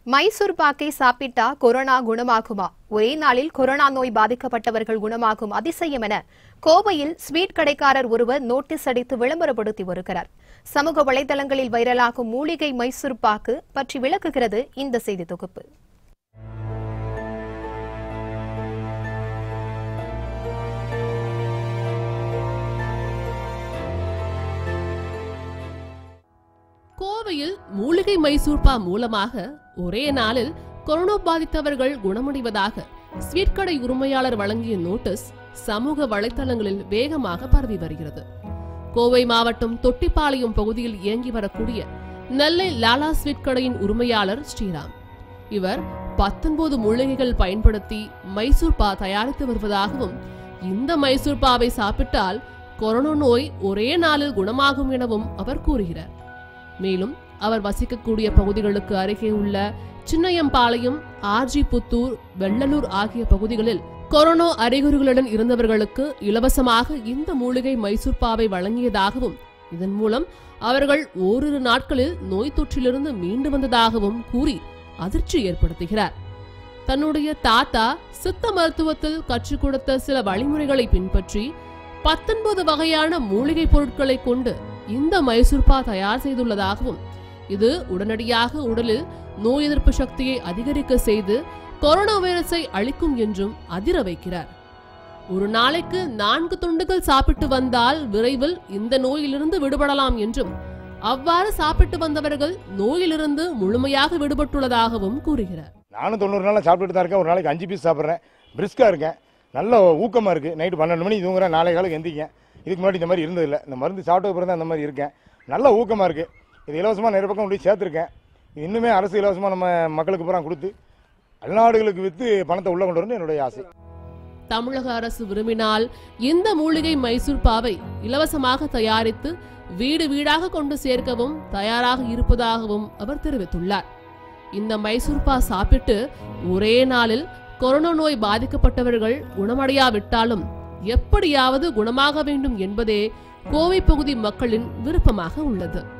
மைசூர் பாக்கை சாப்பிட்டா கொரோனா குணமாகுமா ஒரே நாளில் கொரோனா நோய் பாதிக்கப்பட்டவர்கள் குணமாகும் அதிசயம் என கோவையில் ஸ்வீட் கடைக்காரர் ஒருவர் நோட்டீஸ் அடித்து விளம்பரப்படுத்தி வருகிறார் சமூக வலைதளங்களில் வைரலாகும் மூலிகை மைசூர் பாக்கு பற்றி விளக்குகிறது இந்த செய்தி தொகுப்பு கோவையில் மூலிகை மைசூர்பா மூலமாக ஒரே நாளில் கொரோனா பாதித்தவர்கள் குணமடைவதாக ஸ்வீட் கடை உரிமையாளர் வழங்கிய நோட்டீஸ் சமூக வலைத்தளங்களில் வேகமாக பரவி வருகிறது கோவை மாவட்டம் தொட்டிப்பாளையம் பகுதியில் இயங்கி வரக்கூடிய நெல்லை லாலா ஸ்வீட் கடையின் உரிமையாளர் ஸ்ரீராம் இவர் பத்தொன்பது மூலிகைகள் பயன்படுத்தி மைசூர் பா தயாரித்து வருவதாகவும் இந்த மைசூர் பாவை சாப்பிட்டால் கொரோனா நோய் ஒரே நாளில் குணமாகும் எனவும் அவர் கூறுகிறார் மேலும் அவர் வசிக்கக்கூடிய பகுதிகளுக்கு அருகே உள்ள சின்னையம்பாளையம் ஆர்ஜி புத்தூர் வெள்ளலூர் ஆகிய பகுதிகளில் கொரோனா அறிகுறிகளுடன் இருந்தவர்களுக்கு இலவசமாக இந்த மூலிகை மைசூர் பாவை வழங்கியதாகவும் இதன் மூலம் அவர்கள் ஓரிரு நாட்களில் நோய் தொற்றிலிருந்து மீண்டு வந்ததாகவும் கூறி அதிர்ச்சி ஏற்படுத்துகிறார் தன்னுடைய தாத்தா சித்த மருத்துவத்தில் கற்றுக் கொடுத்த சில வழிமுறைகளை பின்பற்றி பத்தொன்பது வகையான மூலிகை பொருட்களை கொண்டு இந்த மைசூர்பா தயார் செய்துள்ளதாகவும் இது உடனடியாக உடலில் நோய் எதிர்ப்பு சக்தியை அதிகரிக்க செய்து கொரோனா வைரஸை அழிக்கும் என்றும் அதிர வைக்கிறார் ஒரு நாளைக்கு நான்கு துண்டுகள் சாப்பிட்டு வந்தால் விரைவில் இந்த நோயிலிருந்து விடுபடலாம் என்றும் அவ்வாறு சாப்பிட்டு வந்தவர்கள் நோயிலிருந்து முழுமையாக விடுபட்டுள்ளதாகவும் கூறுகிறார் நானும் தொண்ணூறு நாளாக சாப்பிட்டுட்டு தான் இருக்கேன் ஒரு நாளைக்கு அஞ்சு பீஸ் சாப்பிட்றேன் பிரிஸ்காக இருக்கேன் நல்ல ஊக்கமாக இருக்குது நைட்டு பன்னெண்டு மணிக்கு தூங்குறேன் நாளை காலுக்கு எந்திரிக்கேன் இதுக்கு முன்னாடி இந்த மாதிரி இருந்ததில்லை இந்த மருந்து சாப்பிட்ட பிறகு தான் அந்த மாதிரி இருக்கேன் நல்ல ஊக்கமாக இருக்குது இது இலவசமாக நிறைய பக்கம் கொண்டு போய் சேர்த்துருக்கேன் இது இன்னுமே அரசு இலவசமாக நம்ம மக்களுக்கு பூரா கொடுத்து வெளிநாடுகளுக்கு விற்று பணத்தை உள்ளே கொண்டு வரணும் என்னுடைய ஆசை தமிழக அரசு விரும்பினால் இந்த மூலிகை மைசூர் பாவை இலவசமாக தயாரித்து வீடு வீடாக கொண்டு சேர்க்கவும் தயாராக இருப்பதாகவும் அவர் தெரிவித்துள்ளார் இந்த மைசூர் பா சாப்பிட்டு ஒரே நாளில் கொரோனா நோய் பாதிக்கப்பட்டவர்கள் குணமடையாவிட்டாலும் எப்படியாவது குணமாக வேண்டும் என்பதே கோவை பகுதி மக்களின் விருப்பமாக உள்ளது